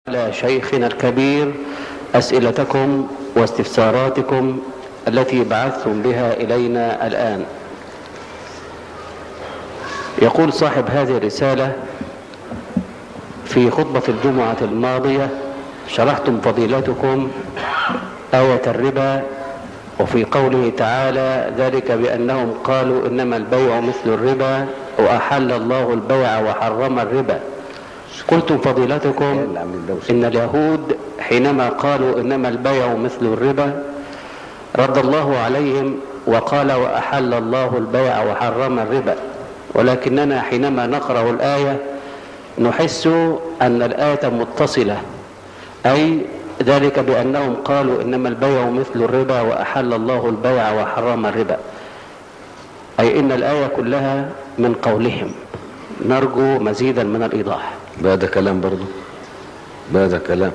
على شيخنا الكبير أسئلتكم واستفساراتكم التي بعثتم بها إلينا الآن يقول صاحب هذه الرسالة في خطبة الجمعة الماضية شرحتم فضيلتكم آية الربا وفي قوله تعالى ذلك بأنهم قالوا إنما البيع مثل الربا وأحل الله البيع وحرم الربا قلتم فضيلتكم إن اليهود حينما قالوا إنما البيع مثل الربا رد الله عليهم وقال وأحل الله البيع وحرم الربا ولكننا حينما نقرأ الآية نحس أن الآية متصلة أي ذلك بأنهم قالوا إنما البيع مثل الربا وأحل الله البيع وحرم الربا أي إن الآية كلها من قولهم نرجو مزيدا من الإيضاح بقى ده كلام برضه بقى ده كلام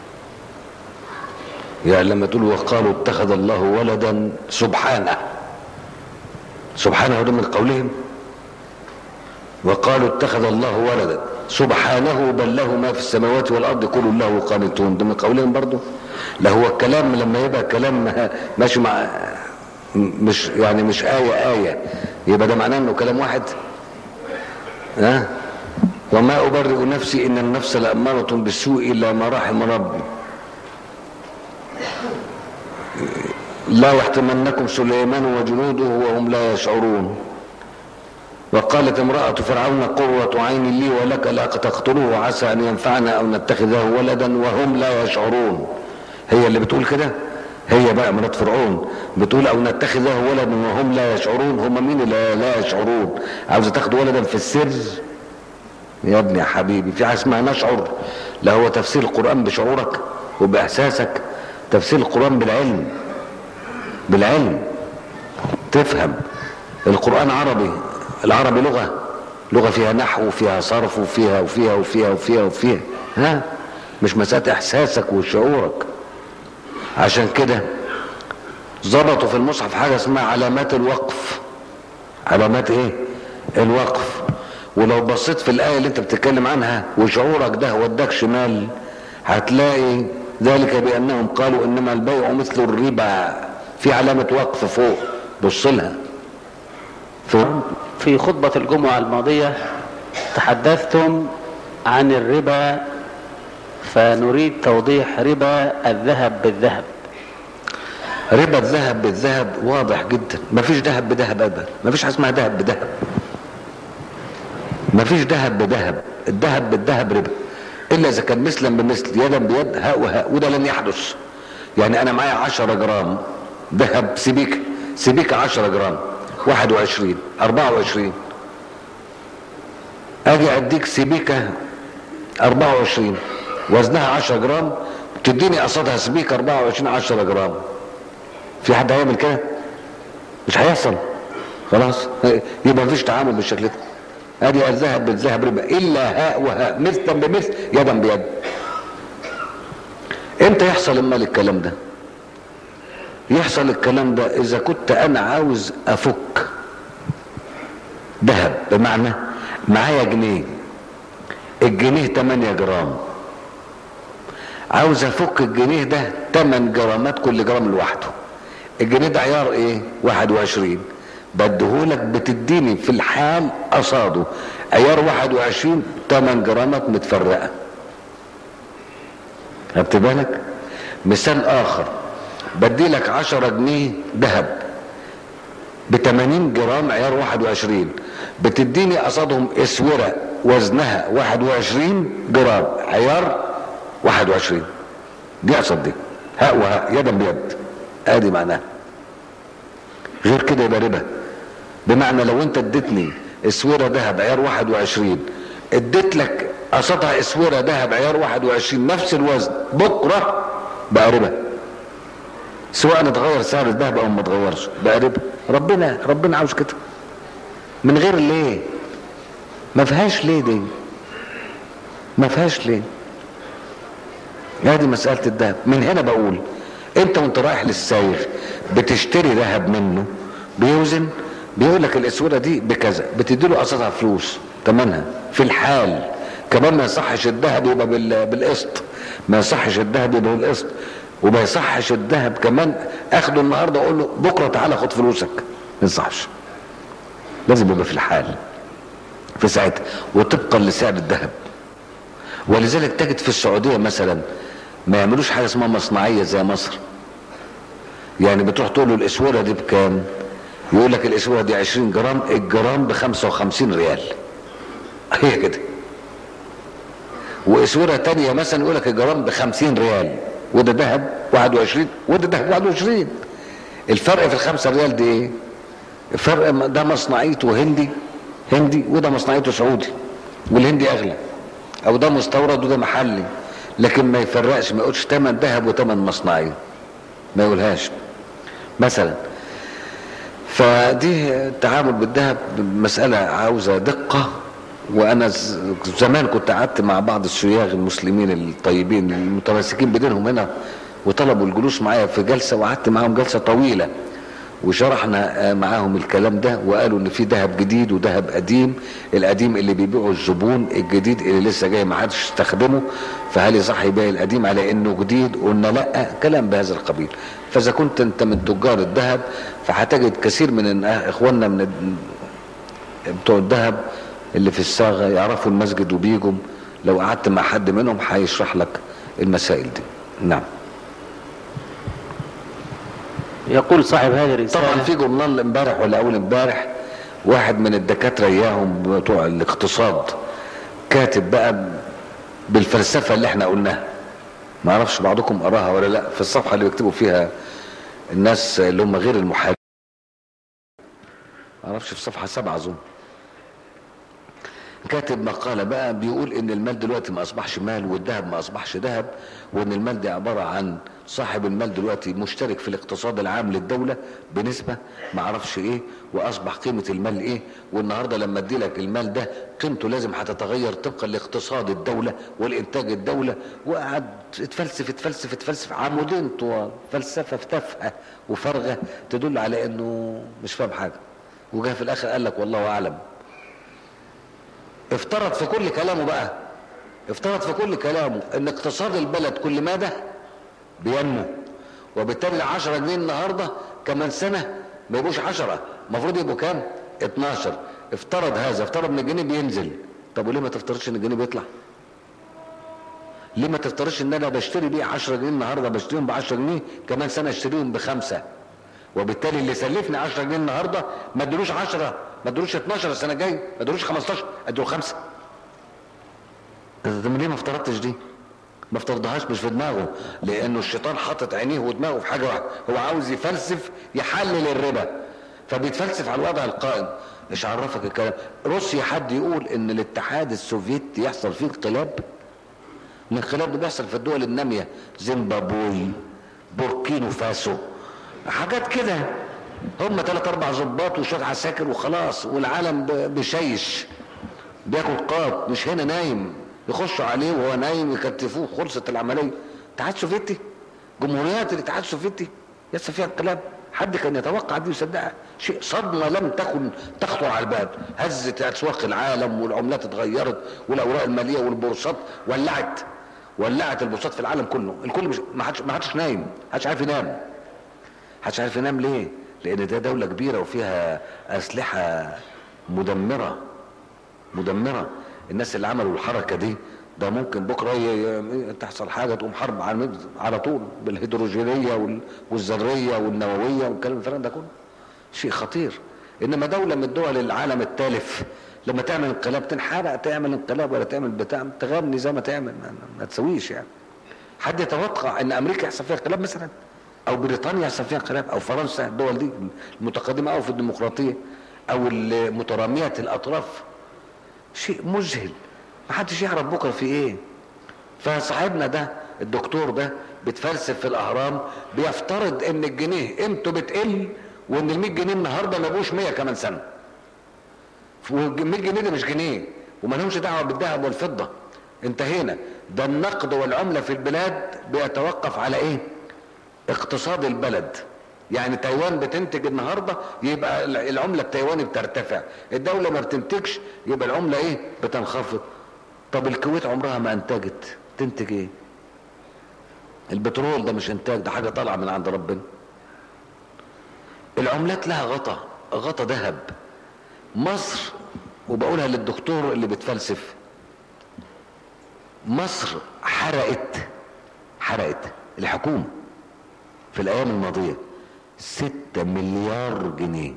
يعني لما تقول وقالوا اتخذ الله ولدا سبحانه سبحانه ده من قولهم وقالوا اتخذ الله ولدا سبحانه بل له ما في السماوات والارض كل له قانتون ده من قولهم برضه لا هو الكلام لما يبقى كلام ماشي مع مش يعني مش آية آية يبقى ده معناه انه كلام واحد ها وما أبرئ نفسي إن النفس لأمارة بالسوء إلا ما رحم ربي لا يحتمنكم سليمان وجنوده وهم لا يشعرون وقالت امرأة فرعون قرة عين لي ولك لا تقتلوه عسى أن ينفعنا أو نتخذه ولدا وهم لا يشعرون هي اللي بتقول كده هي بقى مرات فرعون بتقول أو نتخذه ولدا وهم لا يشعرون هم مين اللي لا يشعرون عاوزة تاخد ولدا في السر يا ابني يا حبيبي في حاجه اسمها نشعر لا هو تفسير القرآن بشعورك وبإحساسك تفسير القرآن بالعلم بالعلم تفهم القرآن عربي العربي لغة لغة فيها نحو وفيها صرف وفيها وفيها وفيها وفيها وفيها ها مش مسألة إحساسك وشعورك عشان كده ظبطوا في المصحف حاجة اسمها علامات الوقف علامات ايه الوقف ولو بصيت في الآية اللي انت بتتكلم عنها وشعورك ده وداك شمال هتلاقي ذلك بأنهم قالوا إنما البيع مثل الربا في علامة وقف فوق بص لها في خطبة الجمعة الماضية تحدثتم عن الربا فنريد توضيح ربا الذهب بالذهب ربا الذهب بالذهب واضح جدا مفيش ذهب بذهب ابدا مفيش حاجه اسمها ذهب بذهب مفيش ذهب بذهب الذهب بالذهب ربا الا اذا كان مثلا بمثل يدا بيد هاء وهاء وده لن يحدث يعني انا معايا 10 جرام ذهب سبيكه سبيكه 10 جرام 21 24 اجي اديك سبيكه 24 وزنها 10 جرام تديني قصادها سبيكه 24 10 جرام في حد هيعمل كده مش هيحصل خلاص يبقى مفيش تعامل بالشكل ده ادي الذهب بالذهب ربا الا هاء وهاء مثلا بمثل يدا بيد امتى يحصل المال الكلام ده يحصل الكلام ده اذا كنت انا عاوز افك ذهب بمعنى معايا جنيه الجنيه 8 جرام عاوز افك الجنيه ده 8 جرامات كل جرام لوحده الجنيه ده عيار ايه 21 بديهولك بتديني في الحال قصاده عيار 21 8 جرامات متفرقه خدت بالك مثال اخر بدي لك 10 جنيه ذهب ب 80 جرام عيار 21 بتديني قصادهم اسوره وزنها 21 جرام عيار 21 دي قصد دي هاء وهاء يدا بيد ادي معناها غير كده يبقى ربا بمعنى لو انت اديتني اسوره ذهب عيار 21 اديت لك قصادها اسوره ذهب عيار 21 نفس الوزن بكره بقى ربا سواء اتغير سعر الذهب او ما اتغيرش بقى ربا ربنا ربنا عاوز كده من غير ليه ما فيهاش ليه دي ما فيهاش ليه هذه مسألة الذهب من هنا بقول انت وانت رايح للسايغ بتشتري ذهب منه بيوزن بيقول لك الاسوره دي بكذا بتدي له قصادها فلوس تمنها في الحال كمان ما يصحش الذهب يبقى بال- بالقسط ما يصحش الذهب يبقى بالقسط وما يصحش الذهب كمان اخده النهارده اقول له بكره تعالى خد فلوسك ما يصحش لازم يبقى في الحال في ساعتها وطبقا لسعر الذهب ولذلك تجد في السعوديه مثلا ما يعملوش حاجه اسمها مصنعيه زي مصر يعني بتروح تقول له الاسوره دي بكام يقول لك الاسوره دي 20 جرام الجرام ب 55 ريال هي كده واسوره تانية مثلا يقول لك الجرام ب 50 ريال وده ذهب 21 وده ذهب 21 الفرق في الخمسة ريال دي ايه الفرق م- ده مصنعيته هندي هندي وده مصنعيته سعودي والهندي اغلى او ده مستورد وده محلي لكن ما يفرقش ما يقولش تمن ذهب وتمن مصنعي ما يقولهاش مثلا فدي التعامل بالذهب مسألة عاوزة دقة وأنا ز- زمان كنت قعدت مع بعض السياغ المسلمين الطيبين المتمسكين بدينهم هنا وطلبوا الجلوس معايا في جلسة وقعدت معاهم جلسة طويلة وشرحنا آه، معاهم الكلام ده وقالوا ان في ذهب جديد وذهب قديم القديم اللي بيبيعه الزبون الجديد اللي لسه جاي ما حدش استخدمه فهل يصح يبيع القديم على انه جديد قلنا لا كلام بهذا القبيل فاذا كنت انت من تجار الذهب فهتجد كثير من الأ- اخواننا من ال- بتوع الذهب اللي في الصاغه يعرفوا المسجد وبيجوا لو قعدت مع حد منهم هيشرح لك المسائل دي نعم يقول صاحب هذه الرسالة طبعا في جورنال امبارح ولا اول امبارح واحد من الدكاتره اياهم بتوع الاقتصاد كاتب بقى بالفلسفه اللي احنا قلناها ما اعرفش بعضكم قراها ولا لا في الصفحه اللي بيكتبوا فيها الناس اللي هم غير المحاسبين ما اعرفش في صفحه سبعه اظن كاتب مقاله بقى بيقول ان المال دلوقتي ما اصبحش مال والذهب ما اصبحش ذهب وان المال ده عباره عن صاحب المال دلوقتي مشترك في الاقتصاد العام للدوله بنسبه ما اعرفش ايه واصبح قيمه المال ايه والنهارده لما ادي لك المال ده قيمته لازم هتتغير طبقا لاقتصاد الدوله والانتاج الدوله وقعد اتفلسف اتفلسف اتفلسف عمودين طوال فلسفه تافهه وفارغه تدل على انه مش فاهم حاجه وجاء في الاخر قال لك والله اعلم افترض في كل كلامه بقى افترض في كل كلامه ان اقتصاد البلد كل مدى بينمو وبالتالي 10 جنيه النهارده كمان سنه ما يبقوش 10 المفروض يبقوا كام 12 افترض هذا افترض ان الجنيه بينزل طب وليه ما تفترضش ان الجنيه بيطلع ليه ما تفترضش ان انا بشتري بيه 10 جنيه النهارده بشتريهم ب 10 جنيه كمان سنه اشتريهم بخمسه وبالتالي اللي سلفني 10 جنيه النهارده ما ادلوش 10 ما ادلوش 12 السنه الجايه ما ادلوش 15 ادوا خمسه طب ليه ما افترضتش دي؟ ما افترضهاش مش في دماغه لانه الشيطان حاطط عينيه ودماغه في حاجه واحده هو عاوز يفلسف يحلل الربا فبيتفلسف على الوضع القائم ايش عرفك الكلام روسيا حد يقول ان الاتحاد السوفيتي يحصل فيه انقلاب الانقلاب ده بيحصل في الدول الناميه زيمبابوي بوركينو فاسو حاجات كده هم ثلاث اربع ظباط وشويه عساكر وخلاص والعالم ب- بيشيش بياكل قاط مش هنا نايم يخشوا عليه وهو نايم يكتفوه خلصت العمليه اتحاد سوفيتي جمهوريات الاتحاد السوفيتي يحصل فيها انقلاب حد كان يتوقع دي ويصدقها شيء صدمه لم تكن تخطر على البال هزت اسواق العالم والعملات اتغيرت والاوراق الماليه والبورصات ولعت ولعت البورصات في العالم كله الكل مش ما حدش ما حدش نايم ما حدش عارف ينام محدش عارف ينام ليه لان ده دوله كبيره وفيها اسلحه مدمره مدمره الناس اللي عملوا الحركه دي ده ممكن بكره ي- ي- تحصل حاجه تقوم حرب على على طول بالهيدروجينيه وال- والذريه والنوويه والكلام الفلان ده كله شيء خطير انما دوله من دول العالم التالف لما تعمل انقلاب تنحرق تعمل انقلاب ولا تعمل بتاع تغني زي ما تعمل ما, ما تسويش يعني حد يتوقع ان امريكا يحصل فيها انقلاب مثلا او بريطانيا يحصل فيها انقلاب او فرنسا الدول دي المتقدمه او في الديمقراطيه او المتراميه الاطراف شيء مذهل ما حدش يعرف بكره في ايه فصاحبنا ده الدكتور ده بيتفلسف في الاهرام بيفترض ان الجنيه قيمته بتقل وان ال 100 جنيه النهارده ما يبقوش 100 كمان سنه وال 100 جنيه ده مش جنيه وما لهمش دعوه بالذهب والفضه انتهينا ده النقد والعمله في البلاد بيتوقف على ايه اقتصاد البلد يعني تايوان بتنتج النهارده يبقى العمله التايواني بترتفع الدوله ما بتنتجش يبقى العمله ايه بتنخفض طب الكويت عمرها ما انتجت تنتج ايه البترول ده مش انتاج ده حاجه طالعه من عند ربنا العملات لها غطا غطا ذهب مصر وبقولها للدكتور اللي بتفلسف مصر حرقت حرقت الحكومة في الأيام الماضية ستة مليار جنيه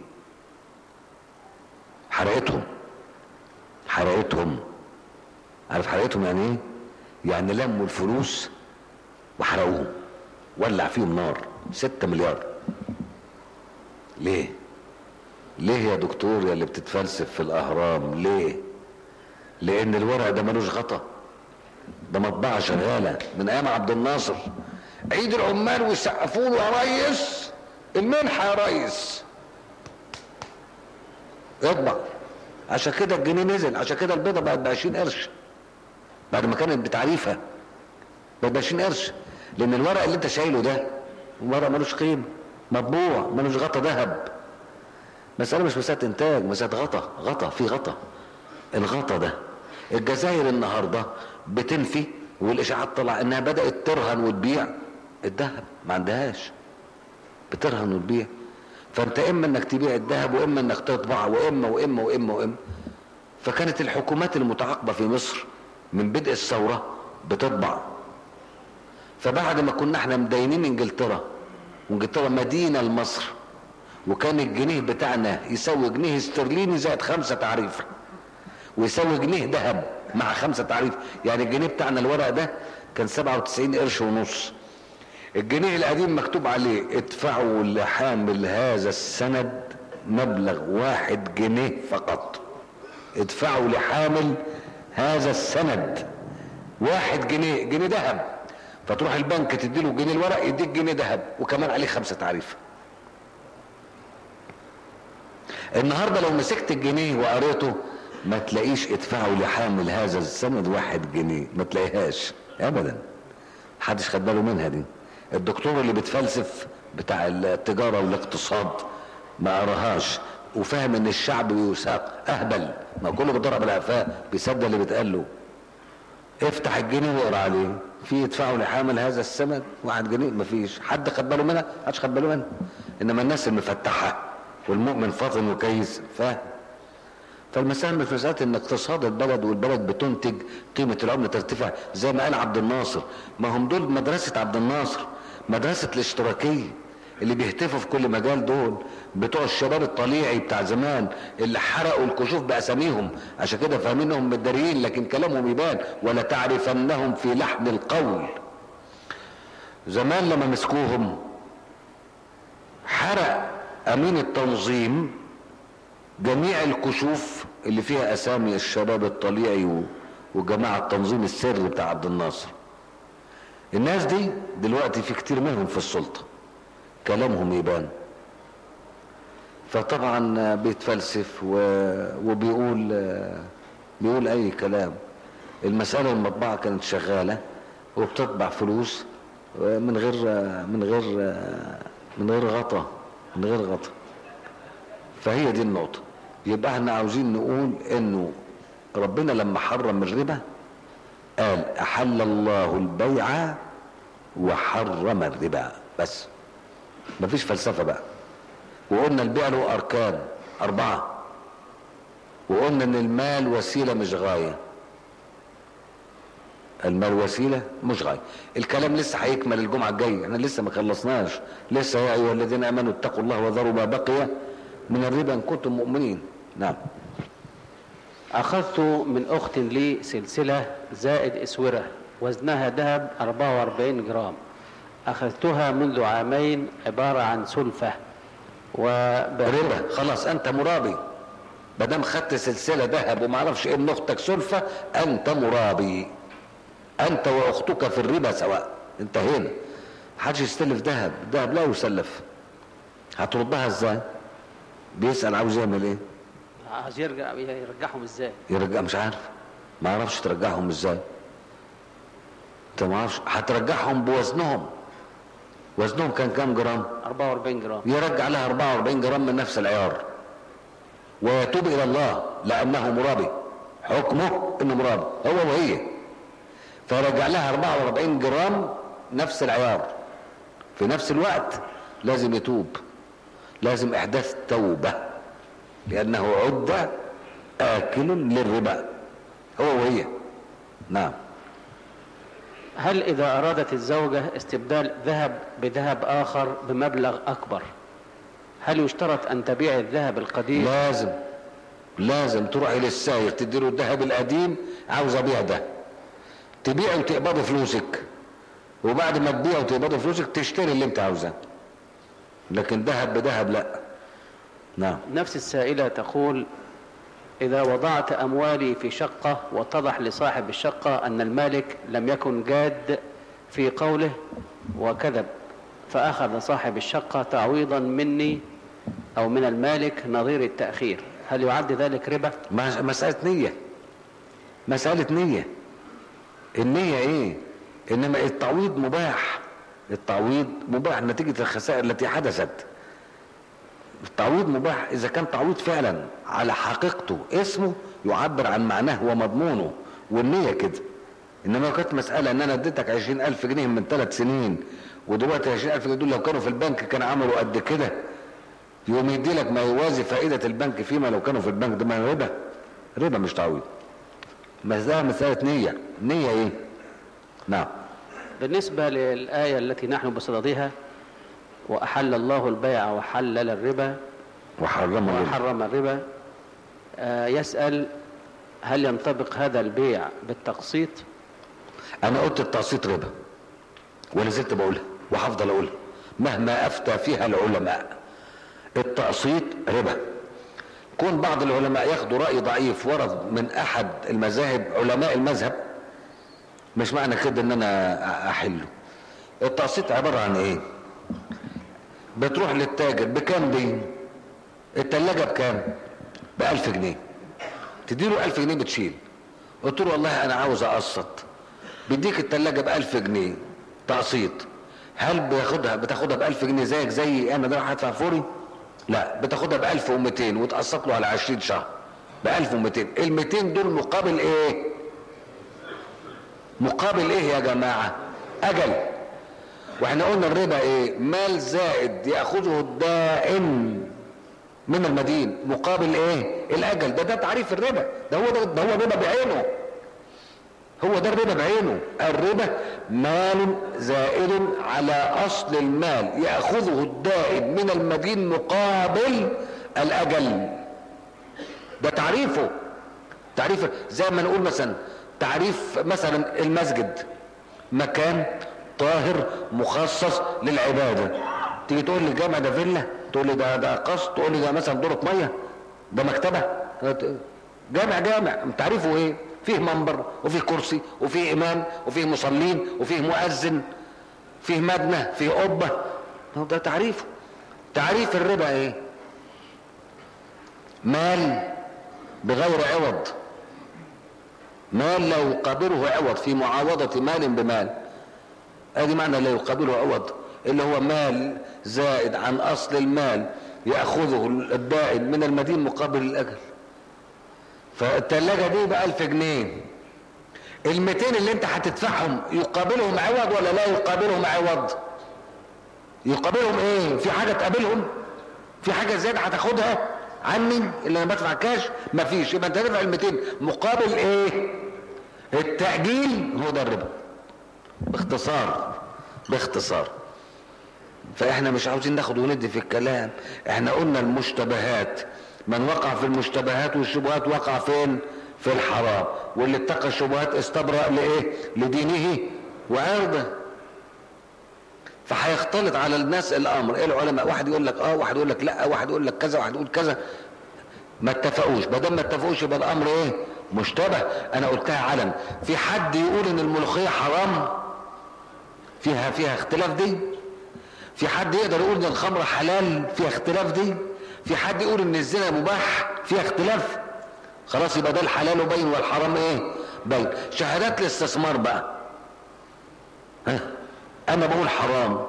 حرقتهم حرقتهم عارف حرقتهم يعني ايه يعني لموا الفلوس وحرقوهم ولع فيهم نار ستة مليار ليه ليه يا دكتور يا اللي بتتفلسف في الاهرام ليه لان الورق ده ملوش غطا ده مطبعه شغاله من ايام عبد الناصر عيد العمال ويسقفوا له يا ريس المنحه يا ريس يطبع عشان كده الجنيه نزل عشان كده البيضه بقت ب 20 قرش بعد ما كانت بتعريفها بقت ب 20 قرش لان الورق اللي انت شايله ده ورق ملوش قيمه مطبوع ملوش غطا ذهب مسألة مش مسألة إنتاج مسألة غطا غطا في غطا الغطا ده الجزائر النهاردة بتنفي والإشاعات طلع إنها بدأت ترهن وتبيع الذهب ما عندهاش بترهن وتبيع فأنت إما إنك تبيع الذهب وإما إنك تطبع وإما وإما وإما وإما فكانت الحكومات المتعاقبة في مصر من بدء الثورة بتطبع فبعد ما كنا احنا مدينين انجلترا وانجلترا مدينة لمصر وكان الجنيه بتاعنا يساوي جنيه استرليني زائد خمسة تعريف ويساوي جنيه ذهب مع خمسة تعريف يعني الجنيه بتاعنا الورق ده كان 97 قرش ونص الجنيه القديم مكتوب عليه ادفعوا لحامل هذا السند مبلغ واحد جنيه فقط ادفعوا لحامل هذا السند واحد جنيه جنيه ذهب فتروح البنك تديله جنيه الورق يديك جنيه ذهب وكمان عليه خمسة تعريف النهارده لو مسكت الجنيه وقريته ما تلاقيش ادفعوا لحامل هذا السند واحد جنيه ما تلاقيهاش ابدا محدش خد باله منها دي الدكتور اللي بتفلسف بتاع التجاره والاقتصاد ما قراهاش وفاهم ان الشعب بيساق اهبل ما كله بيضرب بالقفاه بيصدق اللي بيتقال له افتح الجنيه واقرا عليه في يدفعوا لحامل هذا السند واحد جنيه مفيش حد خد باله منها محدش خد باله منها انما الناس المفتحه والمؤمن فاطن وكيس فاهم فالمسألة مش مسألة ان اقتصاد البلد والبلد بتنتج قيمة العملة ترتفع زي ما قال عبد الناصر ما هم دول مدرسة عبد الناصر مدرسة الاشتراكية اللي بيهتفوا في كل مجال دول بتوع الشباب الطليعي بتاع زمان اللي حرقوا الكشوف بأساميهم عشان كده فاهمينهم متداريين لكن كلامهم يبان ولا تعرفنهم في لحن القول زمان لما مسكوهم حرق امين التنظيم جميع الكشوف اللي فيها اسامي الشباب الطليعي وجماعة التنظيم السري بتاع عبد الناصر الناس دي دلوقتي في كتير منهم في السلطة كلامهم يبان فطبعا بيتفلسف وبيقول بيقول اي كلام المسألة المطبعة كانت شغالة وبتطبع فلوس من غير من غير من غير غطا من غير غطا فهي دي النقطة يبقى احنا عاوزين نقول انه ربنا لما حرم الربا قال احل الله البيع وحرم الربا بس مفيش فلسفة بقى وقلنا البيع له اركان اربعة وقلنا ان المال وسيلة مش غاية المال وسيله مش غايه الكلام لسه هيكمل الجمعه الجايه احنا لسه ما خلصناش لسه يا ايها الذين امنوا اتقوا الله وذروا ما بقي من الربا ان كنتم مؤمنين نعم أخذت من أخت لي سلسلة زائد إسورة وزنها ذهب 44 جرام أخذتها منذ عامين عبارة عن سلفة ربا خلاص انت مرابي ما دام خدت سلسله ذهب وما اعرفش ان اختك سلفه انت مرابي انت واختك في الربا سواء انتهينا محدش يستلف ذهب الذهب لا يسلف هتردها ازاي بيسال عاوز يعمل ايه عايز يرجع يرجعهم ازاي يرجع مش عارف ما اعرفش ترجعهم ازاي انت ما اعرفش هترجعهم بوزنهم وزنهم كان كام جرام 44 جرام يرجع لها 44 جرام من نفس العيار ويتوب الى الله لانه مرابي حكمه انه مراد هو وهي فرجع لها 44 جرام نفس العيار في نفس الوقت لازم يتوب لازم احداث توبة لانه عد اكل للربا هو وهي نعم هل إذا أرادت الزوجة استبدال ذهب بذهب آخر بمبلغ أكبر هل يشترط أن تبيع الذهب القديم لازم لازم تروحي للسايق تديله الذهب القديم عاوز ابيع ده تبيعه وتقبضي فلوسك وبعد ما تبيعه وتقبضي فلوسك تشتري اللي انت عاوزاه لكن ذهب بذهب لا نعم نفس السائلة تقول إذا وضعت أموالي في شقة واتضح لصاحب الشقة أن المالك لم يكن جاد في قوله وكذب فأخذ صاحب الشقة تعويضا مني أو من المالك نظير التأخير هل يعد ذلك ربا؟ ما- مسألة نية مسألة نية النية ايه انما التعويض مباح التعويض مباح نتيجة الخسائر التي حدثت التعويض مباح اذا كان تعويض فعلا على حقيقته اسمه يعبر عن معناه ومضمونه والنية كده انما لو كانت مسألة ان انا اديتك عشرين الف جنيه من ثلاث سنين ودلوقتي عشرين الف جنيه دول لو كانوا في البنك كان عملوا قد كده يقوم يدي لك ما يوازي فائدة البنك فيما لو كانوا في البنك ده ما ربا ربا مش تعويض مسألة مسألة نية نية ايه نعم بالنسبة للآية التي نحن بصددها وأحل الله البيع وحلل الربا وحرم الربا وحرم الربا آه، يسأل هل ينطبق هذا البيع بالتقسيط انا قلت التقسيط ربا ولا زلت بقولها وهفضل اقولها مهما افتى فيها العلماء التقسيط ربا كون بعض العلماء ياخدوا رأي ضعيف ورد من احد المذاهب علماء المذهب مش معنى كده ان انا احله التقسيط عبارة عن ايه بتروح للتاجر بكام دي التلاجة بكام بألف جنيه تديله ألف جنيه بتشيل قلت له والله انا عاوز اقسط بيديك التلاجة بألف جنيه تقسيط هل بياخدها بتاخدها بألف جنيه زيك زي انا ده راح ادفع فوري لا بتاخدها بألف ومتين وتقسط له على عشرين شهر بألف ومتين المتين دول مقابل ايه مقابل ايه يا جماعة اجل واحنا قلنا الربا ايه مال زائد ياخذه الدائن من المدين مقابل ايه الاجل ده ده تعريف الربا ده هو ده, ده هو الربا بعينه هو ده الربا بعينه الربا مال زائد على اصل المال ياخذه الدائن من المدين مقابل الاجل ده تعريفه تعريف زي ما نقول مثلا تعريف مثلا المسجد مكان طاهر مخصص للعباده تيجي تقول لي الجامع ده فيلا تقول لي ده ده قصر تقول لي ده مثلا دورة ميه ده مكتبه جامع جامع تعريفه ايه فيه منبر وفيه كرسي وفيه امام وفيه مصلين وفيه مؤذن فيه مبنى فيه قبه هو ده تعريفه تعريف الربا ايه مال بغير عوض مال لا يقابله عوض في معاوضة مال بمال ادي معنى لا يقابله عوض اللي هو مال زائد عن اصل المال ياخذه الدائن من المدين مقابل الاجل فالتلاجة دي بألف جنيه المتين اللي انت هتدفعهم يقابلهم عوض ولا لا يقابلهم عوض يقابلهم ايه في حاجة تقابلهم في حاجة زيادة هتاخدها عني اللي انا بدفع كاش مفيش يبقى انت هتدفع ال 200 مقابل ايه التأجيل هو ده الربا باختصار باختصار فاحنا مش عاوزين ناخد وندي في الكلام احنا قلنا المشتبهات من وقع في المشتبهات والشبهات وقع فين في الحرام واللي اتقى الشبهات استبرأ لايه لدينه وعرضه فهيختلط على الناس الامر ايه العلماء واحد يقول لك اه واحد يقول لك لا واحد يقول لك كذا واحد يقول كذا ما اتفقوش ما دام ما اتفقوش يبقى الامر ايه مشتبه انا قلتها علن في حد يقول ان الملوخيه حرام فيها فيها اختلاف دي في حد يقدر يقول ان الخمر حلال فيها اختلاف دي في حد يقول ان الزنا مباح فيها اختلاف خلاص يبقى ده الحلال باين والحرام ايه باين شهادات الاستثمار بقى ها انا بقول حرام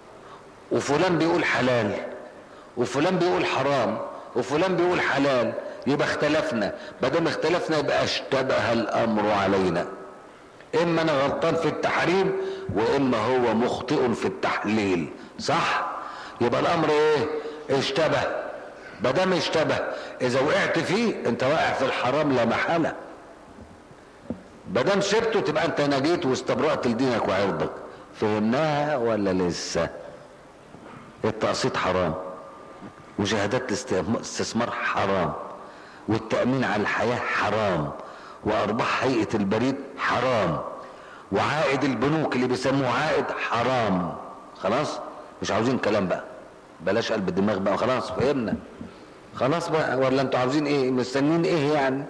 وفلان بيقول حلال وفلان بيقول حرام وفلان بيقول حلال يبقى اختلفنا ما دام اختلفنا يبقى اشتبه الامر علينا اما انا غلطان في التحريم واما هو مخطئ في التحليل صح يبقى الامر ايه اشتبه ما دام اشتبه اذا وقعت فيه انت واقع في الحرام لا محاله ما دام سبته تبقى انت نجيت واستبرأت لدينك وعرضك فهمناها ولا لسه التقسيط حرام مشاهدات الاستثمار حرام والتأمين على الحياة حرام وأرباح هيئة البريد حرام وعائد البنوك اللي بيسموه عائد حرام خلاص مش عاوزين كلام بقى بلاش قلب الدماغ بقى خلاص فهمنا خلاص بقى ولا انتوا عاوزين ايه مستنيين ايه يعني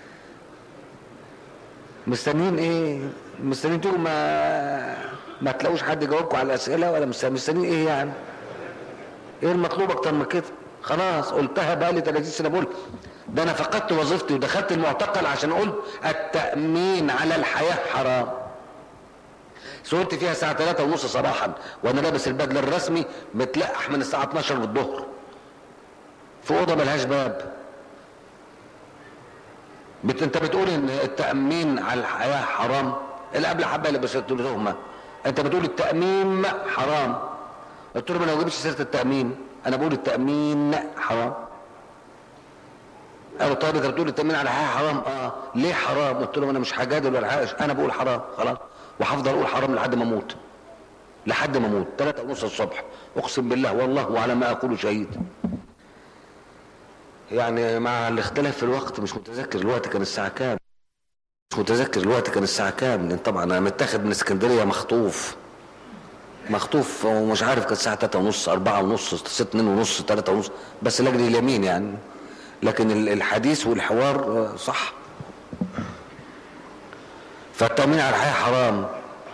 مستنيين ايه مستنيين تقولوا ما ما تلاقوش حد يجاوبكم على الاسئله ولا مستنيين ايه يعني ايه المطلوب اكتر من كده خلاص قلتها بقى لي 30 سنه بقول ده انا فقدت وظيفتي ودخلت المعتقل عشان قلت التامين على الحياه حرام سئلت فيها الساعه 3 ونص صباحا وانا لابس البدله الرسمي متلقح من الساعه 12 بالظهر في اوضه ملهاش باب بت... انت بتقول ان التامين على الحياه حرام اللي قبل حبه اللي بس تهمه انت بتقول التامين حرام قلت له ما انا ما جبتش سيره التامين انا بقول التامين حرام قالوا طيب انت بتقول التامين على الحياه حرام اه ليه حرام قلت لهم انا مش هجادل ولا حاجه انا بقول حرام خلاص وهفضل اقول حرام لحد ما اموت لحد ما اموت 3 ونص الصبح اقسم بالله والله وعلى ما اقول شهيد يعني مع الاختلاف في الوقت مش متذكر الوقت كان الساعه كام مش متذكر الوقت كان الساعه كام لان طبعا انا متاخد من اسكندريه مخطوف مخطوف ومش عارف كانت الساعه 3 ونص 4 ونص 6 2 ونص 3 ونص بس لاجل اليمين يعني لكن الحديث والحوار صح فالتأمين على الحياة حرام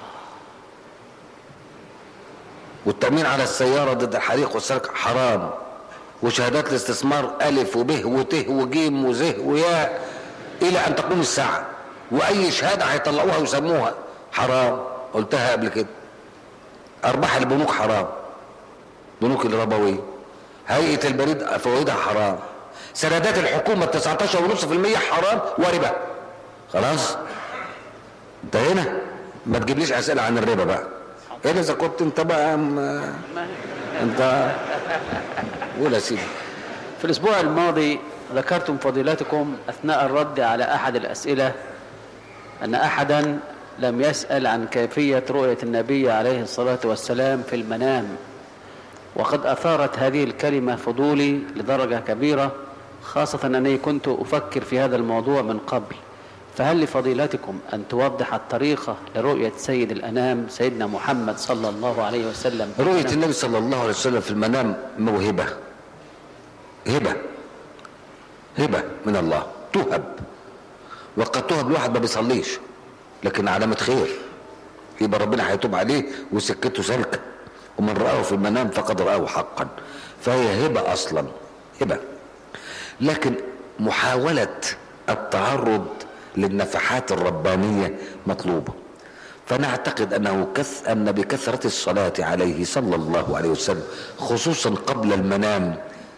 والتأمين على السيارة ضد الحريق والسرقة حرام وشهادات الاستثمار ألف وب وت وجيم وز وياء إلى أن تقوم الساعة وأي شهادة هيطلعوها ويسموها حرام قلتها قبل كده أرباح البنوك حرام بنوك الربوية هيئة البريد فوائدها حرام سندات الحكومة 19.5% حرام وربا خلاص انتهينا ما تجيبليش اسئله عن الربا بقى ايه اذا كنت انت بقى م... انت قول يا سيدي في الأسبوع الماضي ذكرتم فضيلتكم أثناء الرد على أحد الأسئلة أن أحدا لم يسأل عن كيفية رؤية النبي عليه الصلاة والسلام في المنام وقد أثارت هذه الكلمة فضولي لدرجة كبيرة خاصة أنني كنت أفكر في هذا الموضوع من قبل فهل لفضيلتكم أن توضح الطريقة لرؤية سيد الأنام سيدنا محمد صلى الله عليه وسلم رؤية النبي صلى الله عليه وسلم في المنام موهبة هبة هبة من الله تهب وقد تهب الواحد ما بيصليش لكن علامة خير يبقى ربنا هيتوب عليه وسكته سلكة ومن رآه في المنام فقد رآه حقا فهي هبة أصلا هبة لكن محاولة التعرض للنفحات الربانية مطلوبة فنعتقد أنه كث أن بكثرة الصلاة عليه صلى الله عليه وسلم خصوصا قبل المنام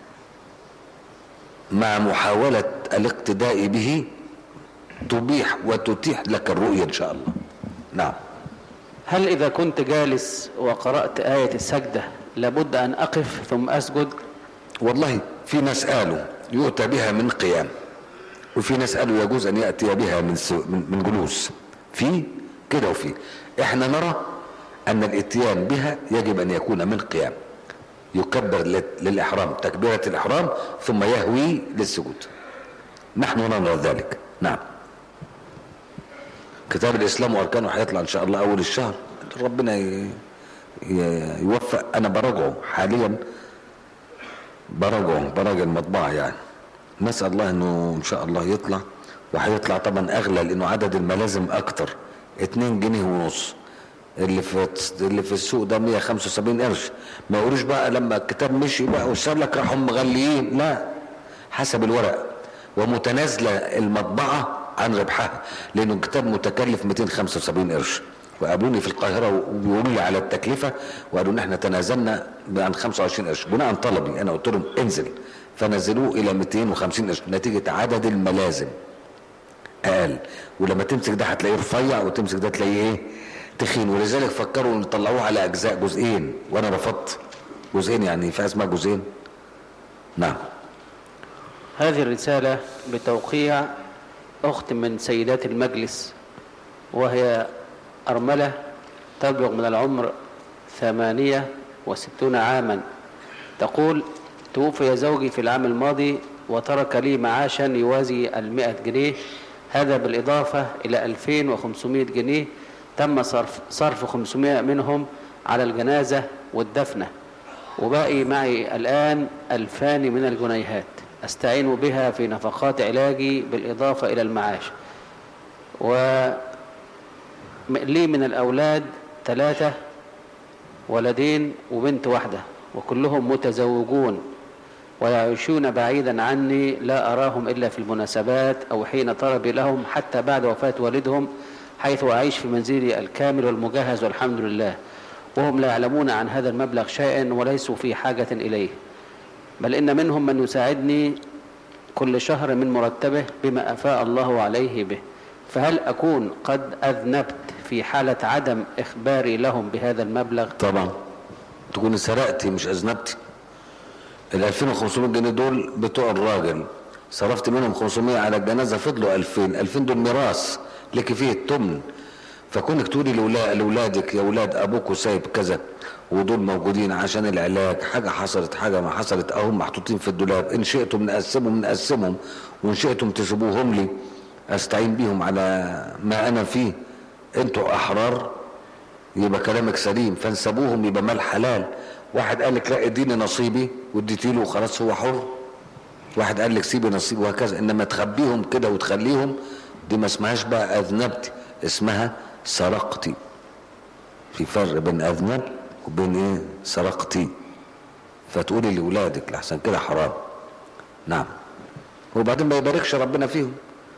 مع محاولة الاقتداء به تبيح وتتيح لك الرؤية إن شاء الله نعم هل إذا كنت جالس وقرأت آية السجدة لابد أن أقف ثم أسجد والله في ناس قالوا يؤتى بها من قيام وفي ناس قالوا يجوز ان ياتي بها من سو من, من جلوس في كده وفي احنا نرى ان الاتيان بها يجب ان يكون من قيام يكبر للاحرام تكبيره الاحرام ثم يهوي للسجود نحن نرى ذلك نعم كتاب الاسلام واركانه هيطلع ان شاء الله اول الشهر ربنا يوفق انا براجعه حاليا براجعه براجع المطبعه يعني نسأل الله انه ان شاء الله يطلع وهيطلع طبعا اغلى لانه عدد الملازم اكتر 2 جنيه ونص اللي في اللي في السوق ده 175 قرش ما يقولوش بقى لما الكتاب مشي بقى وصار لك راحوا مغليين لا حسب الورق ومتنازله المطبعه عن ربحها لانه الكتاب متكلف 275 قرش وقابلوني في القاهره وبيقولوا لي على التكلفه وقالوا ان احنا تنازلنا عن 25 قرش بناء طلبي انا قلت لهم انزل فنزلوه الى 250 قرش نتيجة عدد الملازم اقل ولما تمسك ده هتلاقيه رفيع وتمسك ده تلاقيه ايه تخين ولذلك فكروا ان يطلعوه على اجزاء جزئين وانا رفضت جزئين يعني في اسمها جزئين نعم هذه الرسالة بتوقيع أخت من سيدات المجلس وهي أرملة تبلغ من العمر ثمانية وستون عاما تقول توفي زوجي في العام الماضي وترك لي معاشا يوازي المئة جنيه هذا بالإضافة إلى 2500 جنيه تم صرف, صرف 500 منهم على الجنازة والدفنة وباقي معي الآن ألفان من الجنيهات أستعين بها في نفقات علاجي بالإضافة إلى المعاش ولي من الأولاد ثلاثة ولدين وبنت واحدة وكلهم متزوجون ويعيشون بعيدا عني لا أراهم إلا في المناسبات أو حين طلبي لهم حتى بعد وفاة والدهم حيث أعيش في منزلي الكامل والمجهز والحمد لله وهم لا يعلمون عن هذا المبلغ شيئا وليسوا في حاجة إليه بل إن منهم من يساعدني كل شهر من مرتبه بما أفاء الله عليه به فهل أكون قد أذنبت في حالة عدم إخباري لهم بهذا المبلغ طبعا تكون سرقتي مش أذنبتي ال 2500 جنيه دول بتوع الراجل صرفت منهم 500 على الجنازة فضلوا 2000 2000 دول ميراث لك فيه التمن فكونك تقولي لاولادك يا اولاد ابوكوا سايب كذا ودول موجودين عشان العلاج حاجه حصلت حاجه ما حصلت اهم محطوطين في الدولاب ان شئتم نقسمهم نقسمهم وان شئتم تسيبوهم لي استعين بيهم على ما انا فيه انتوا احرار يبقى كلامك سليم فانسبوهم يبقى مال حلال واحد قال لك لا اديني نصيبي واديتي له وخلاص هو حر واحد قال لك سيبي نصيبي وهكذا انما تخبيهم كده وتخليهم دي ما اسمهاش بقى اذنبتي اسمها سرقتي في فرق بين اذنب وبين ايه سرقتي فتقولي لاولادك لحسن كده حرام نعم وبعدين ما يباركش ربنا فيهم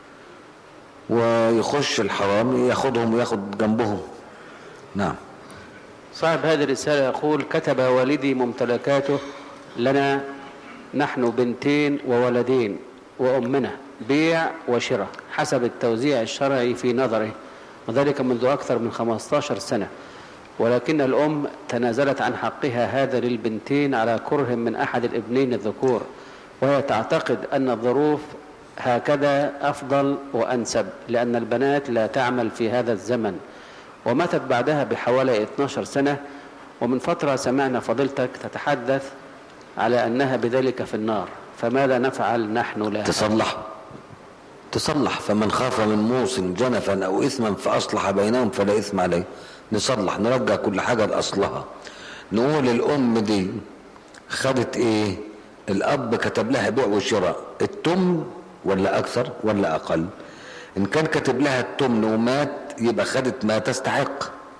ويخش الحرام ياخدهم وياخد جنبهم نعم صاحب هذه الرسالة يقول كتب والدي ممتلكاته لنا نحن بنتين وولدين وأمنا بيع وشراء حسب التوزيع الشرعي في نظره وذلك منذ أكثر من 15 سنة ولكن الأم تنازلت عن حقها هذا للبنتين على كره من أحد الابنين الذكور وهي تعتقد أن الظروف هكذا أفضل وأنسب لأن البنات لا تعمل في هذا الزمن وماتت بعدها بحوالي 12 سنة ومن فترة سمعنا فضيلتك تتحدث على أنها بذلك في النار فماذا نفعل نحن لها تصلح تصلح فمن خاف من موص جنفا او اثما فاصلح بينهم فلا اثم عليه نصلح نرجع كل حاجه لاصلها نقول الام دي خدت ايه الاب كتب لها بيع وشراء التمن ولا اكثر ولا اقل ان كان كاتب لها التمن ومات يبقى خدت ما تستحق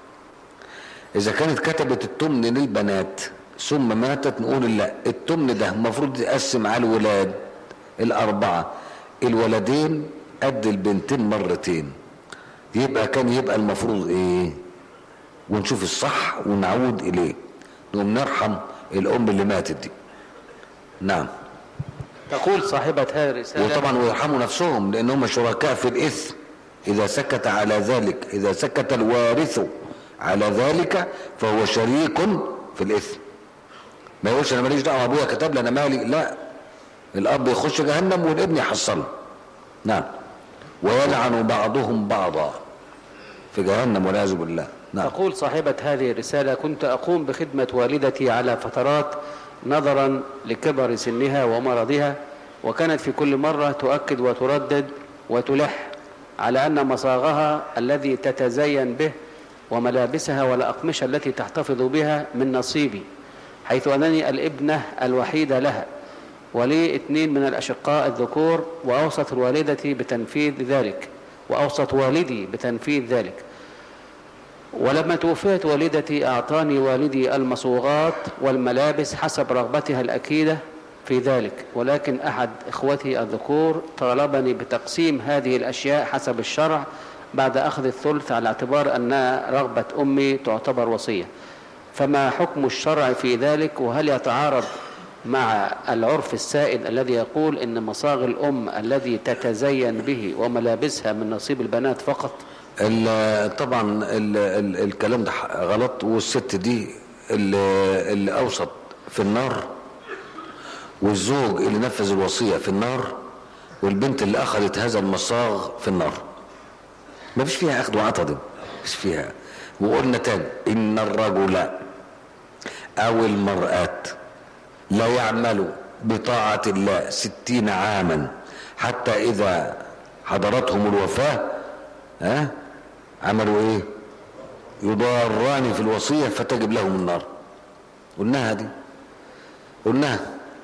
اذا كانت كتبت التمن للبنات ثم ماتت نقول لا التمن ده المفروض يقسم على الولاد الاربعه الولدين قد البنتين مرتين يبقى كان يبقى المفروض ايه ونشوف الصح ونعود اليه نقوم نرحم الام اللي ماتت دي نعم تقول صاحبة هذه الرسالة وطبعا ويرحموا نفسهم لانهم شركاء في الاثم اذا سكت على ذلك اذا سكت الوارث على ذلك فهو شريك في الاثم ما يقولش انا ماليش دعوه ابويا كتب لي انا مالي لا الاب يخش جهنم والابن يحصله نعم ويلعن بعضهم بعضا في جهنم والعياذ بالله نعم تقول صاحبة هذه الرسالة كنت أقوم بخدمة والدتي على فترات نظرا لكبر سنها ومرضها وكانت في كل مرة تؤكد وتردد وتلح على أن مصاغها الذي تتزين به وملابسها والأقمشة التي تحتفظ بها من نصيبي حيث أنني الابنة الوحيدة لها ولي اثنين من الأشقاء الذكور وأوصت والدتي بتنفيذ ذلك وأوصت والدي بتنفيذ ذلك ولما توفيت والدتي أعطاني والدي المصوغات والملابس حسب رغبتها الأكيدة في ذلك ولكن أحد إخوتي الذكور طالبني بتقسيم هذه الأشياء حسب الشرع بعد أخذ الثلث على اعتبار أن رغبة أمي تعتبر وصية فما حكم الشرع في ذلك وهل يتعارض مع العرف السائد الذي يقول ان مصاغ الام الذي تتزين به وملابسها من نصيب البنات فقط ال- طبعا ال ال الكلام ده ح- غلط والست دي اللي, اللي اوسط في النار والزوج اللي نفذ الوصية في النار والبنت اللي اخذت هذا المصاغ في النار ما فيش فيها اخذ وعطا دي مش فيها وقلنا تاني ان الرجل او المرأة لا يعمل بطاعة الله ستين عاما حتى اذا حضرتهم الوفاة ها عملوا ايه يضاران في الوصية فتجب لهم النار قلناها دي قلناها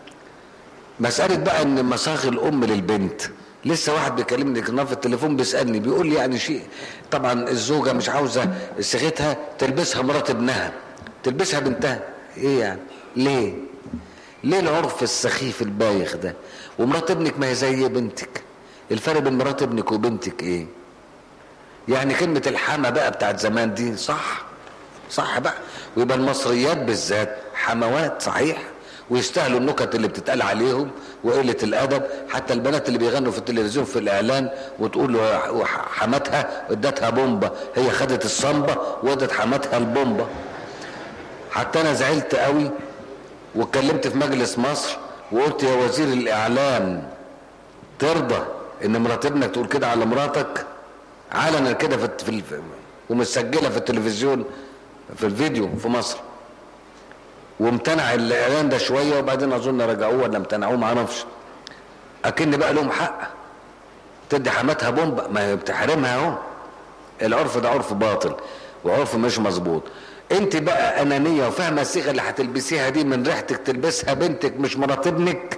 مسألة بقى ان مساخ الام للبنت لسه واحد بيكلمني كنا في التليفون بيسألني بيقول لي يعني شيء طبعا الزوجة مش عاوزة صيغتها تلبسها مرات ابنها تلبسها بنتها ايه يعني ليه ليه العرف السخيف البايخ ده ومرات ابنك ما هي زي بنتك الفرق بين مرات ابنك وبنتك ايه يعني كلمة الحما بقى بتاعت زمان دي صح صح بقى ويبقى المصريات بالذات حموات صحيح ويستاهلوا النكت اللي بتتقال عليهم وقلة الأدب حتى البنات اللي بيغنوا في التلفزيون في الإعلان وتقول له حماتها ادتها بومبا هي خدت الصنبة وادت حماتها البومبا حتى أنا زعلت قوي واتكلمت في مجلس مصر وقلت يا وزير الإعلام ترضى ان مرات ابنك تقول كده على مراتك علنا كده في, في الف... ومسجله في التلفزيون في الفيديو في مصر وامتنع الاعلان ده شويه وبعدين اظن رجعوه ولا امتنعوه ما اعرفش اكن بقى لهم حق تدي حماتها بومبا ما هي بتحرمها اهو العرف ده عرف باطل وعرف مش مظبوط انت بقى انانيه وفاهمه الصيغه اللي هتلبسيها دي من ريحتك تلبسها بنتك مش مرات ابنك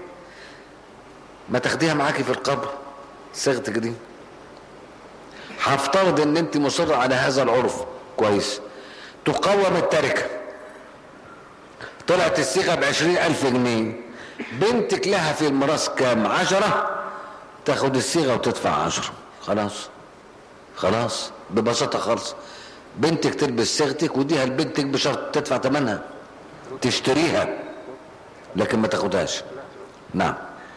ما تاخديها معاكي في القبر صيغتك دي هفترض ان انت مصر على هذا العرف كويس تقوم التركة طلعت الصيغة بعشرين الف جنيه بنتك لها في الميراث كام عشرة تاخد الصيغة وتدفع عشرة خلاص خلاص ببساطة خالص بنتك تلبس صيغتك وديها لبنتك بشرط تدفع ثمنها تشتريها لكن ما تاخدهاش نعم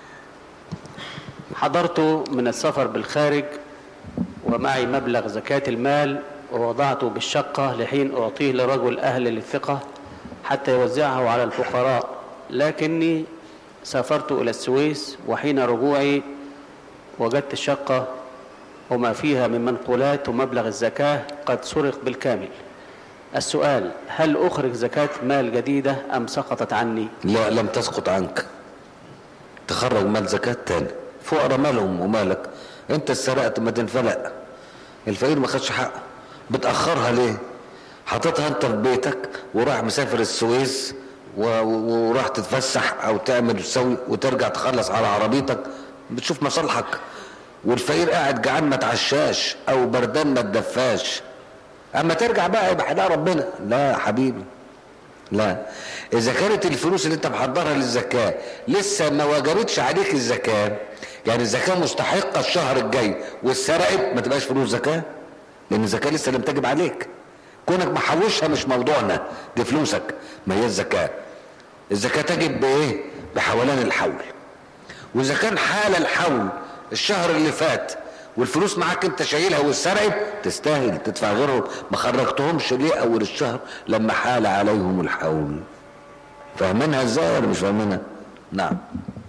حضرت من السفر بالخارج ومعي مبلغ زكاة المال ووضعته بالشقة لحين أعطيه لرجل أهل للثقة حتى يوزعه على الفقراء لكني سافرت إلى السويس وحين رجوعي وجدت الشقة وما فيها من منقولات ومبلغ الزكاة قد سرق بالكامل السؤال هل أخرج زكاة مال جديدة أم سقطت عني لا لم تسقط عنك تخرج مال زكاة تاني فقراء مالهم ومالك انت سرقت ما تنفلق الفقير ما خدش حقه بتأخرها ليه حطيتها انت في بيتك وراح مسافر السويس و- و- وراح تتفسح او تعمل وتسوي وترجع تخلص على عربيتك بتشوف مصالحك والفقير قاعد جعان ما تعشاش او بردان ما تدفاش اما ترجع بقى يبقى حدا ربنا لا يا حبيبي لا اذا كانت الفلوس اللي انت محضرها للزكاه لسه ما وجبتش عليك الزكاه يعني الزكاه مستحقه الشهر الجاي واتسرقت ما تبقاش فلوس زكاه لان الزكاه لسه لم تجب عليك كونك محوشها مش موضوعنا دي فلوسك ما هي الزكاه الزكاه تجب بايه بحولان الحول واذا كان حال الحول الشهر اللي فات والفلوس معاك انت شايلها واتسرقت تستاهل تدفع غيرهم ما خرجتهمش ليه اول الشهر لما حال عليهم الحول فاهمينها ازاي ولا مش فاهمينها نعم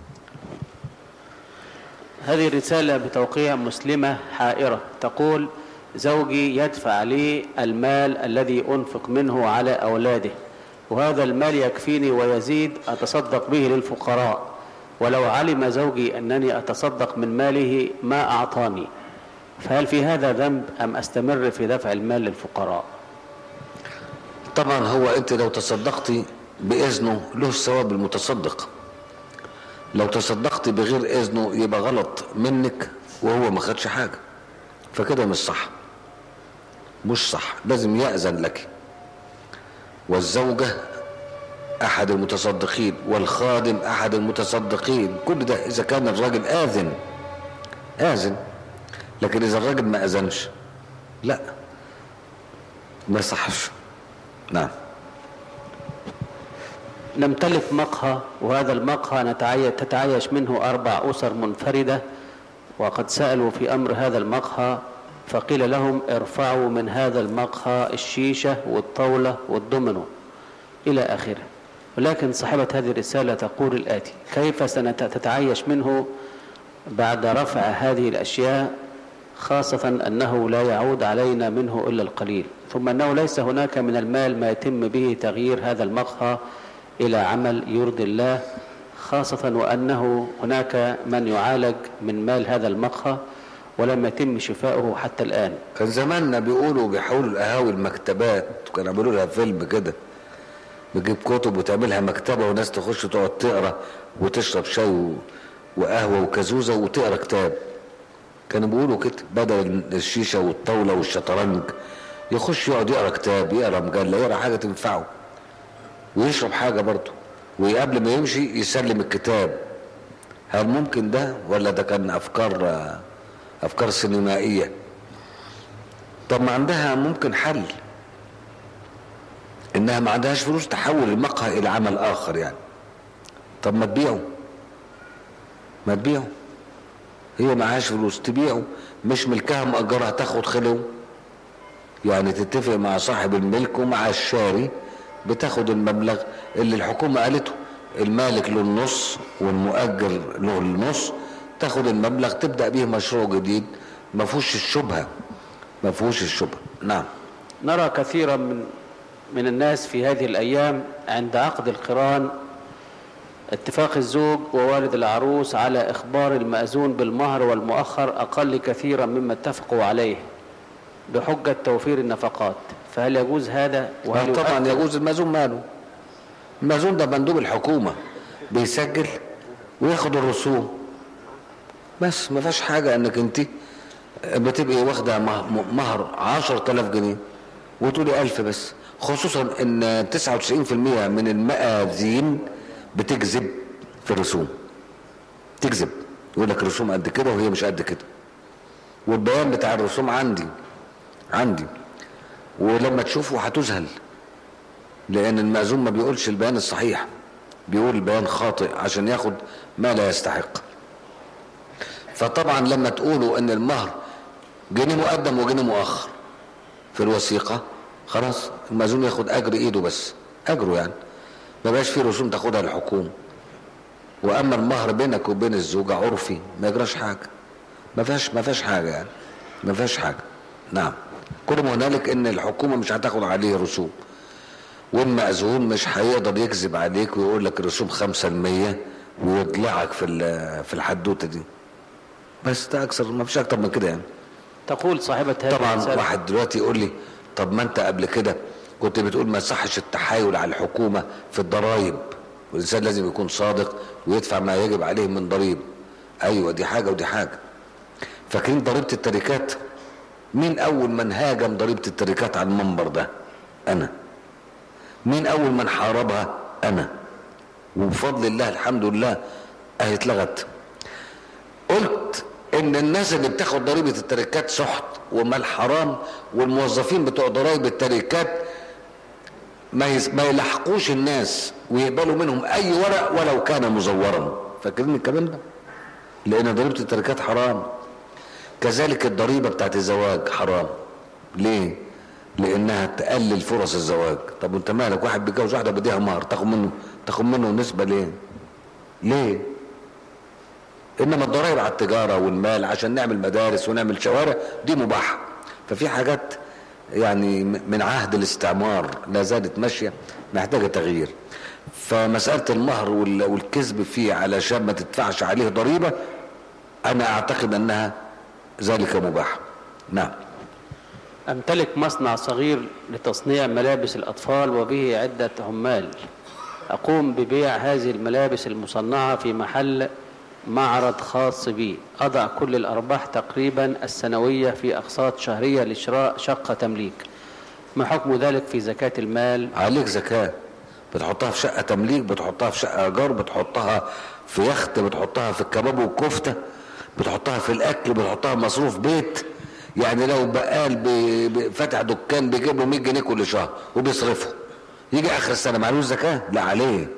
هذه رسالة بتوقيع مسلمة حائرة تقول زوجي يدفع لي المال الذي أنفق منه على أولاده وهذا المال يكفيني ويزيد أتصدق به للفقراء ولو علم زوجي أنني أتصدق من ماله ما أعطاني فهل في هذا ذنب أم أستمر في دفع المال للفقراء طبعا هو انت لو تصدقتي باذنه له ثواب المتصدق لو تصدقت بغير اذنه يبقى غلط منك وهو ما خدش حاجه فكده مش صح مش صح لازم يأذن لك والزوجة أحد المتصدقين والخادم أحد المتصدقين كل ده إذا كان الراجل آذن آذن لكن إذا الراجل ما أذنش لا ما يصحش نعم نمتلك مقهى وهذا المقهى نتعي- تتعايش منه أربع أسر منفردة وقد سألوا في أمر هذا المقهى فقيل لهم ارفعوا من هذا المقهى الشيشة والطاولة والدومينو إلى آخره ولكن صاحبة هذه الرسالة تقول الآتي كيف ستتعايش منه بعد رفع هذه الأشياء خاصة أنه لا يعود علينا منه إلا القليل ثم أنه ليس هناك من المال ما يتم به تغيير هذا المقهى إلى عمل يرضي الله خاصة وأنه هناك من يعالج من مال هذا المقهى ولم يتم شفاؤه حتى الآن كان زماننا بيقولوا بيحولوا القهاوي المكتبات كانوا يعملوا لها فيلم كده بتجيب كتب وتعملها مكتبة وناس تخش تقعد تقرا وتشرب شاي و- وقهوة وكازوزة وتقرا كتاب كانوا بيقولوا كده بدل الشيشة والطاولة والشطرنج يخش يقعد يقرا كتاب يقرا مجلة يقرا حاجة تنفعه ويشرب حاجة برضه وقبل ما يمشي يسلم الكتاب هل ممكن ده ولا ده كان أفكار أفكار سينمائية طب ما عندها ممكن حل انها ما عندهاش فلوس تحول المقهى الى عمل اخر يعني طب ما تبيعه ما تبيعه هي معهاش فلوس تبيعه مش ملكها مأجرها تاخد خلو يعني تتفق مع صاحب الملك ومع الشاري بتاخد المبلغ اللي الحكومة قالته المالك له النص والمؤجر له النص تاخد المبلغ تبدأ به مشروع جديد ما فيهوش الشبهة ما فيهوش الشبهة نعم نرى كثيرا من من الناس في هذه الأيام عند عقد القران اتفاق الزوج ووالد العروس على إخبار المأذون بالمهر والمؤخر أقل كثيرا مما اتفقوا عليه بحجة توفير النفقات فهل يجوز هذا وهل آه طبعا يؤثر- يجوز المأذون ماله المأذون ده مندوب الحكومة بيسجل وياخد الرسوم بس ما فيهاش حاجة انك انت بتبقي واخدة مه- مهر عشر تلاف جنيه وتقولي ألف بس خصوصا ان تسعة وتسعين في المية من المآذين بتكذب في الرسوم تكذب يقول لك الرسوم قد كده وهي مش قد كده والبيان بتاع الرسوم عندي عندي ولما تشوفه هتذهل لان المأذون ما بيقولش البيان الصحيح بيقول البيان خاطئ عشان ياخد ما لا يستحق فطبعا لما تقولوا ان المهر جنيه مقدم وجنيه مؤخر في الوثيقة خلاص المأذون ياخد اجر ايده بس اجره يعني ما بقاش فيه رسوم تاخدها الحكومة واما المهر بينك وبين الزوجة عرفي ما يجراش حاجة ما فيهاش ما فيهاش حاجة يعني ما فيهاش حاجة نعم كل ما هنالك ان الحكومة مش هتاخد عليه رسوم والمأذون مش هيقدر يكذب عليك ويقول لك الرسوم خمسة المية ويطلعك في ال- في الحدوتة دي بس ده اكثر ما فيش اكتر من كده يعني تقول صاحبة هذه طبعا الرسالة واحد دلوقتي يقول لي طب ما انت قبل كده كنت بتقول ما يصحش التحايل على الحكومة في الضرائب والإنسان لازم يكون صادق ويدفع ما يجب عليه من ضريبة أيوة دي حاجة ودي حاجة فاكرين ضريبة التركات مين أول من هاجم ضريبة التركات على المنبر ده أنا مين أول من حاربها أنا وبفضل الله الحمد لله أهي اتلغت قلت ان الناس اللي بتاخد ضريبه التركات سحت ومال حرام والموظفين بتوع ضرائب التركات ما يس- ما يلحقوش الناس ويقبلوا منهم اي ورق ولو كان مزورا فاكرين الكلام ده لان ضريبه التركات حرام كذلك الضريبه بتاعت الزواج حرام ليه لانها تقلل فرص الزواج طب وانت مالك واحد بيتجوز واحده بديها مهر تاخد منه تاخد منه نسبه ليه ليه انما الضرائب على التجاره والمال عشان نعمل مدارس ونعمل شوارع دي مباحه ففي حاجات يعني م- من عهد الاستعمار لا زالت ماشيه محتاجه تغيير فمساله المهر وال- والكذب فيه علشان ما تدفعش عليه ضريبه انا اعتقد انها ذلك مباح نعم أمتلك مصنع صغير لتصنيع ملابس الأطفال وبه عدة عمال أقوم ببيع هذه الملابس المصنعة في محل معرض خاص بي أضع كل الأرباح تقريبا السنوية في أقساط شهرية لشراء شقة تمليك ما حكم ذلك في زكاة المال عليك زكاه بتحطها في شقه تمليك بتحطها في شقه ايجار بتحطها في يخت بتحطها في الكباب والكفته بتحطها في الاكل بتحطها في مصروف بيت يعني لو بقال ب- ب- فاتح دكان بيجيب له 100 جنيه كل شهر وبيصرفه يجي اخر السنه معلوش زكاه لا عليه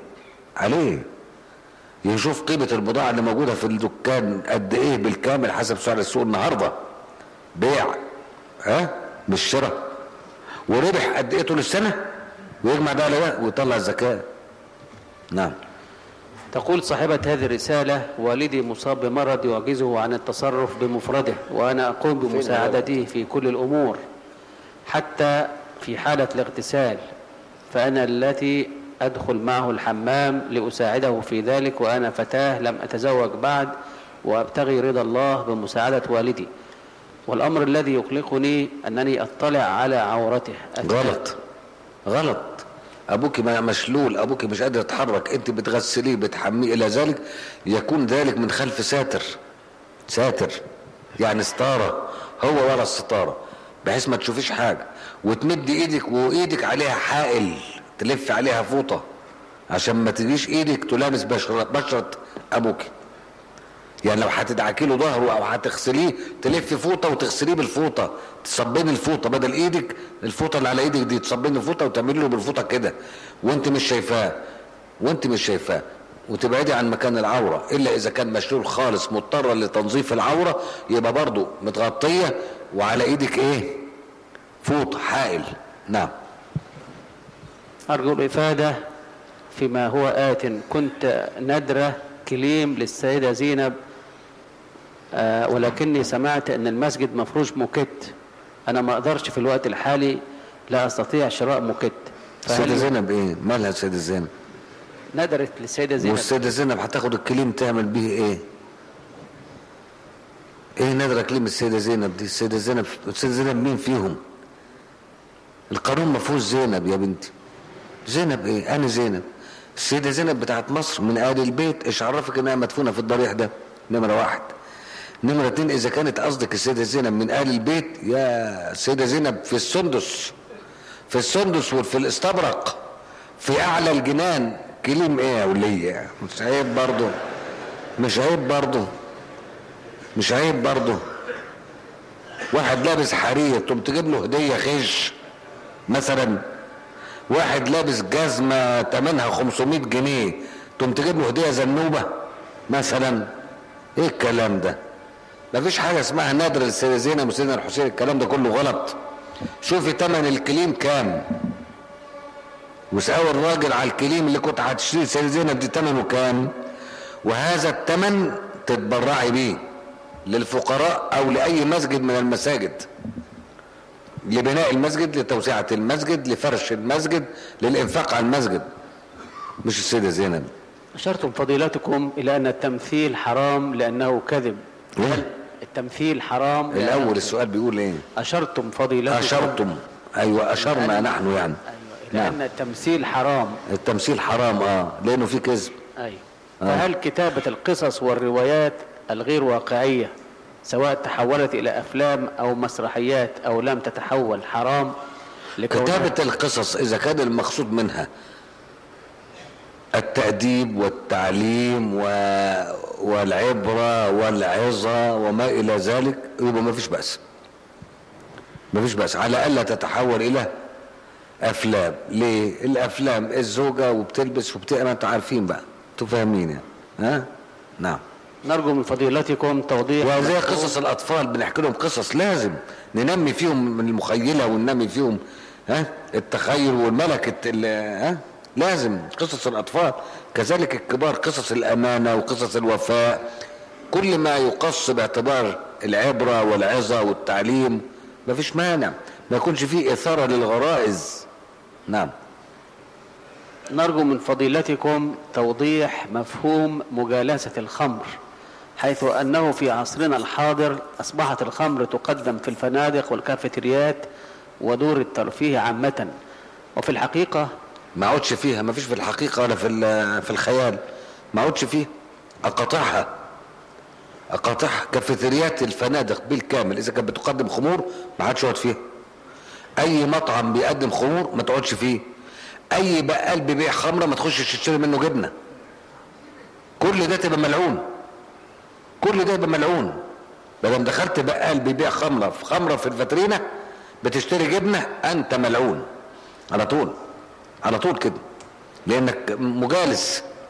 عليه يشوف قيمة البضاعة اللي موجودة في الدكان قد ايه بالكامل حسب سعر السوق النهاردة بيع ها مش شراء وربح قد ايه طول السنة ويجمع ده على ده ويطلع الزكاة نعم تقول صاحبة هذه الرسالة والدي مصاب بمرض يعجزه عن التصرف بمفرده وأنا أقوم بمساعدته في كل الأمور حتى في حالة الاغتسال فأنا التي أدخل معه الحمام لأساعده في ذلك وأنا فتاة لم أتزوج بعد وأبتغي رضا الله بمساعدة والدي والأمر الذي يقلقني أنني أطلع على عورته غلط غلط ابوك ما- مشلول ابوك مش قادر يتحرك انت بتغسليه بتحميه الى ذلك يكون ذلك من خلف ساتر ساتر يعني ستاره هو ورا الستاره بحيث ما تشوفيش حاجه وتمد ايدك وايدك عليها حائل تلف عليها فوطه عشان ما تجيش ايدك تلامس بشره بشره ابوك يعني لو هتدعكي له ظهره او هتغسليه تلفي فوطه وتغسليه بالفوطه تصبني الفوطه بدل ايدك الفوطه اللي على ايدك دي تصبني الفوطه وتعملي له بالفوطه كده وانت مش شايفاه وانت مش شايفاه وتبعدي عن مكان العوره الا اذا كان مشلول خالص مضطره لتنظيف العوره يبقى برضه متغطيه وعلى ايدك ايه فوط حائل نعم أرجو الإفادة فيما هو آت كنت ندرة كليم للسيدة زينب آه ولكني سمعت أن المسجد مفروش موكيت أنا ما أقدرش في الوقت الحالي لا أستطيع شراء موكيت السيده زينب ايه مالها السيده زينب ندرت للسيدة زينب والسيدة زينب هتاخد الكليم تعمل بيه ايه ايه نادرة كلمة السيدة زينب دي السيدة زينب السيدة زينب مين فيهم القانون ما فيهوش زينب يا بنتي زينب ايه انا زينب السيدة زينب بتاعت مصر من اهل البيت ايش عرفك انها مدفونة في الضريح ده نمرة واحد نمرة اتنين اذا كانت قصدك السيدة زينب من اهل البيت يا السيدة زينب في السندس في السندس وفي الاستبرق في اعلى الجنان كليم ايه يا ولية مش عيب برضه مش عيب برضه مش عيب برضه واحد لابس حرير تقوم تجيب له هدية خش مثلا واحد لابس جزمة تمنها 500 جنيه تقوم تجيب له هدية زنوبة مثلا ايه الكلام ده مفيش حاجة اسمها نادر للسيدة زينب وسيدنا الحسين الكلام ده كله غلط شوفي تمن الكليم كام وسأل الراجل على الكليم اللي كنت هتشتري سيدة زينب دي تمنه كام وهذا التمن تتبرعي بيه للفقراء او لاي مسجد من المساجد لبناء المسجد لتوسعة المسجد لفرش المسجد للانفاق على المسجد مش السيدة زينب أشرتم فضيلتكم إلى أن التمثيل حرام لأنه كذب إيه؟ التمثيل حرام لأنه- الاول السؤال بيقول ايه أشرتم فضيلتكم اشرتم ايوه اشرنا نحن يعني أيوة لأن التمثيل حرام التمثيل حرام اه لانه في كذب أيوة فهل كتابة القصص والروايات الغير واقعية سواء تحولت إلى أفلام أو مسرحيات أو لم تتحول حرام لكونها- كتابة القصص إذا كان المقصود منها التأديب والتعليم و... والعبرة والعظة وما إلى ذلك يبقى ما فيش بأس ما فيش بأس على ألا تتحول إلى أفلام ليه الأفلام الزوجة وبتلبس وبتقرا ما أنتوا عارفين بقى أنتوا فاهمين يعني ها نعم نرجو من فضيلتكم توضيح وزي قصص الاطفال بنحكي لهم قصص لازم ننمي فيهم من المخيله وننمي فيهم ها التخيل والملكه ال- ها لازم قصص الاطفال كذلك الكبار قصص الامانه وقصص الوفاء كل ما يقص باعتبار العبره والعظه والتعليم ما فيش مانع ما يكونش فيه اثاره للغرائز نعم نرجو من فضيلتكم توضيح مفهوم مجالسة الخمر حيث أنه في عصرنا الحاضر أصبحت الخمر تقدم في الفنادق والكافيتريات ودور الترفيه عامة وفي الحقيقة ما اقعدش فيها ما فيش في الحقيقة ولا في ال- في الخيال ما اقعدش فيها اقاطعها اقاطعها كافيتريات الفنادق بالكامل اذا كانت بتقدم خمور ما عادش اقعد فيها اي مطعم بيقدم خمور ما تقعدش فيه اي بقال بيبيع خمره ما تخشش تشتري منه جبنه كل ده تبقى ملعون كل ده يبقى ملعون ما دام دخلت بقال بيبيع خمره في خمره في الفاترينه بتشتري جبنه انت ملعون على طول على طول كده لانك مجالس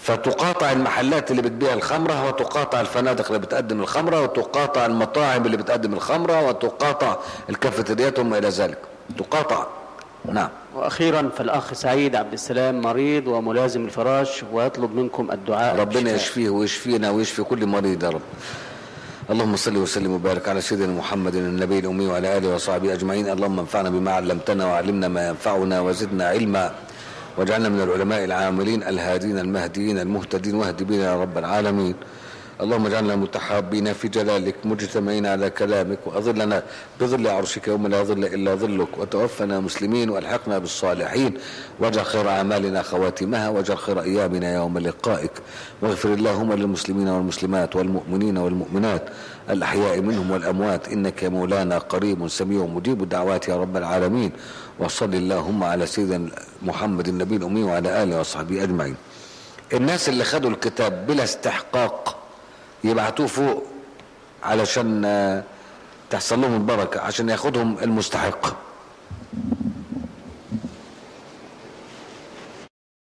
فتقاطع المحلات اللي بتبيع الخمرة وتقاطع الفنادق اللي بتقدم الخمرة وتقاطع المطاعم اللي بتقدم الخمرة وتقاطع الكافيتريات وما إلى ذلك تقاطع نعم واخيرا فالاخ سعيد عبد السلام مريض وملازم الفراش ويطلب منكم الدعاء ربنا بالشفاء. يشفيه ويشفينا ويشفي كل مريض يا رب اللهم صل وسلم وبارك على سيدنا محمد النبي الأمي وعلى آله وصحبه أجمعين اللهم انفعنا بما علمتنا وعلمنا ما ينفعنا وزدنا علما واجعلنا من العلماء العاملين الهادين المهديين المهتدين واهد بنا يا رب العالمين اللهم اجعلنا متحابين في جلالك مجتمعين على كلامك واظلنا بظل عرشك يوم لا ظل الا ظلك وتوفنا مسلمين والحقنا بالصالحين واجعل خير اعمالنا خواتمها واجعل خير ايامنا يوم لقائك واغفر اللهم للمسلمين والمسلمات والمؤمنين والمؤمنات الاحياء منهم والاموات انك يا مولانا قريب سميع مجيب الدعوات يا رب العالمين وصل اللهم على سيدنا محمد النبي الامي وعلى اله وصحبه اجمعين الناس اللي خدوا الكتاب بلا استحقاق يبعتوه فوق علشان آه، تحصل لهم البركة عشان ياخدهم المستحق